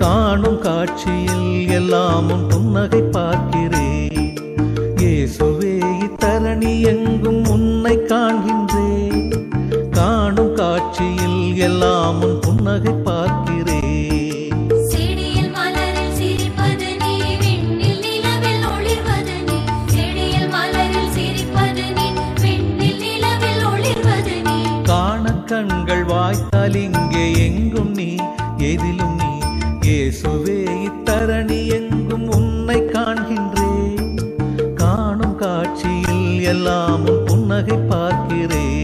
காணும் காட்சியில் எல்லாமும் புன்னகை பார்க்கிறேன் இயேசுவே இத்தரணி எங்கும் உன்னை காண்கின்றேன் காணும் காட்சியில் எல்லாமும் புன்னகை பார்க்கிறேன் செடியில் மலரில் சிரிப்பது நீ விண்ணில் நிலவில் ஒளிர்வது நீ செடியில் மலரில் சிரிப்பது நீ விண்ணில் நிலவில் ஒளிர்வது நீ காண கண்கள் வாய்த்தால் இங்கே எங்கும் நீ எதிலும் நீ இயேசுவே இத்தரணி எங்கும் உன்னை காண்கின்றேன் காணும் காட்சியில் எல்லாமும் புன்னகை பார்க்கிறேன்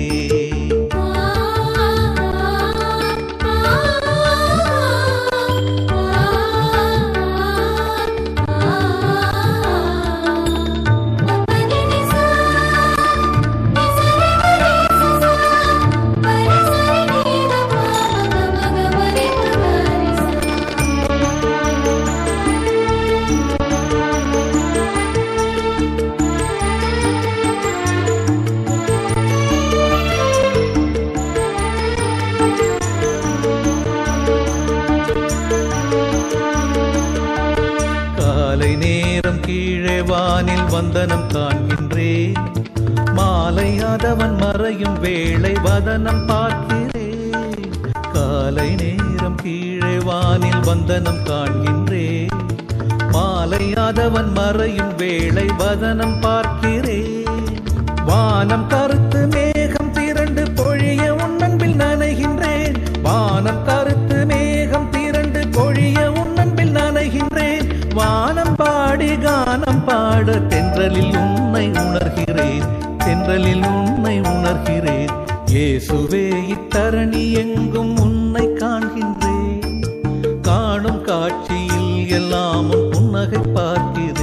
காலை நேரம் கீழே வானில் வந்தனம் காண்கின்றேன் மாலை அதவன் மறையும் வேளை வதனம் பார்க்கிறேன் காலை நேரம் கீழே வானில் வந்தனம் காண்கின்றேன் மாலை அதவன் மறையும் வேளை வதனம் பார்க்கிறேன் வானம் கருத்து மேகம் திரண்டு பொழிய உன்னன்பில் நனைகின்றேன் வானம் கருத்து மேகம் திரண்டு பொழிய உன்னன்பில் நனைகின்றேன் வானம் பாடி கானம் பாட தென்றலில் உன்னை உணர்கிறேன் தென்றலில் உன்னை உணர்கிறேன் இயேசுவே இத்தரணி எங்கும் உன்னை காண்கின்றேன் காணும் காட்சியில் எல்லாமும் புன்னகை பார்க்கிறேன்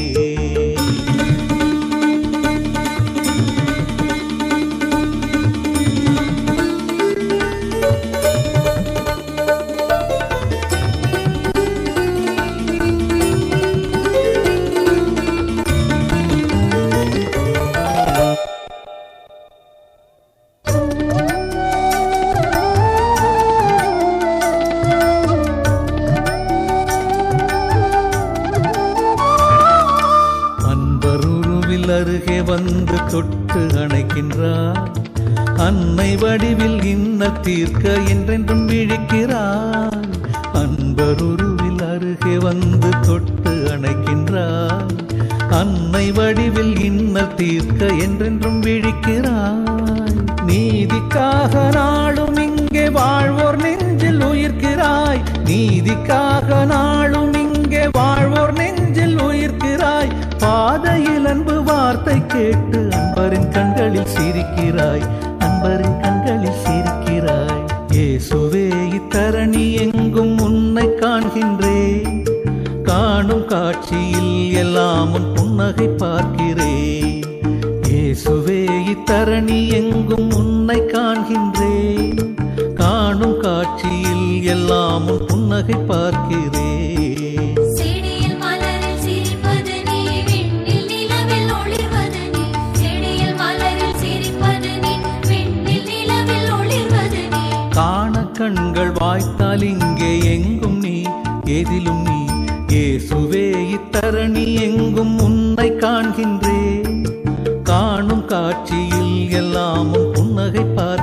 அன்பருருவில் அருகே வந்து தொட்டு அணைக்கின்றார் அன்னை வடிவில் இன்ன தீர்க்க என்றென்றும் விழிக்கிறார் அன்பருருவில் அருகே வந்து தொட்டு அணைக்கின்றார் அன்னை வடிவில் இன்ன தீர்க்க என்றென்றும் விழிக்கிறாய் நீதிக்காக நாளும் இங்கே வாழ்வோர் நெஞ்சில் உயிர்க்கிறாய் நீதிக்காக நாளும் இங்கே வாழ்வோர் நெஞ்சில் உயிர்க்கிறாய் பாதையில் அன்பு வார்த்தை கேட்டு அன்பரின் கண்களில் சிரிக்கிறாய் அன்பரின் கண்களில் சிரிக்கிறாய் இயேசுவே இத்தரணி எங்கும் உன்னை காண்கின்றேன் காணும் காட்சியில் எல்லாமும் புன்னகை பார்க்கிறேன் இயேசுவே இத்தரணி எங்கும் உன்னை காண்கின்றேன் காணும் காட்சியில் எல்லாமும் புன்னகை பார்க்கிறேன் செடியில் மலரில் சிரிப்பது நீ விண்ணில் நிலவில் ஒளிர்வது நீ செடியில் மலரில் சிரிப்பது நீ விண்ணில் நிலவில் ஒளிர்வது நீ காண கண்கள் வாய்த்தால் இங்கே எங்கும் நீ எதிலும் நீ இயேசுவே இத்தரணி எங்கும் உன்னை காண்கின்றேன் காணும் காட்சியில் எல்லாமும் புன்னகை பார்